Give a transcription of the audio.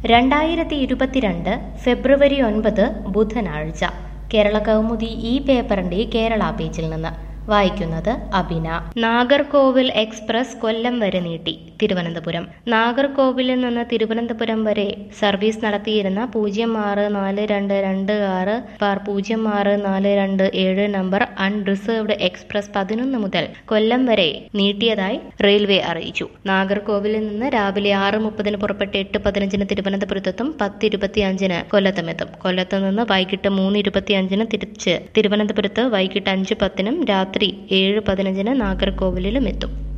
രണ്ടായിരത്തി ഇരുപത്തിരണ്ട് ഫെബ്രുവരി ഒൻപത് ബുധനാഴ്ച കേരള കൗമുദി ഈ പേപ്പറിന്റെ കേരള പേജിൽ നിന്ന് വായിക്കുന്നത് അബിന നാഗർകോവിൽ എക്സ്പ്രസ് കൊല്ലം വരെ നീട്ടി തിരുവനന്തപുരം നാഗർകോവിലിൽ നിന്ന് തിരുവനന്തപുരം വരെ സർവീസ് നടത്തിയിരുന്ന പൂജ്യം ആറ് നാല് രണ്ട് രണ്ട് ആറ് ബാർ പൂജ്യം ആറ് നാല് രണ്ട് ഏഴ് നമ്പർ അൺറിസർവ്ഡ് എക്സ്പ്രസ് പതിനൊന്ന് മുതൽ കൊല്ലം വരെ നീട്ടിയതായി റെയിൽവേ അറിയിച്ചു നാഗർകോവിലിൽ നിന്ന് രാവിലെ ആറ് മുപ്പതിന് പുറപ്പെട്ട് എട്ട് പതിനഞ്ചിന് തിരുവനന്തപുരത്തെത്തും പത്ത് ഇരുപത്തിയഞ്ചിന് കൊല്ലത്തുമെത്തും കൊല്ലത്ത് നിന്ന് വൈകിട്ട് മൂന്ന് ഇരുപത്തിയഞ്ചിന് തിരിച്ച് തിരുവനന്തപുരത്ത് വൈകിട്ട് അഞ്ച് പത്തിനും രാത്രി ഏഴ് പതിനഞ്ചിന് നാഗർകോവിലിലും എത്തും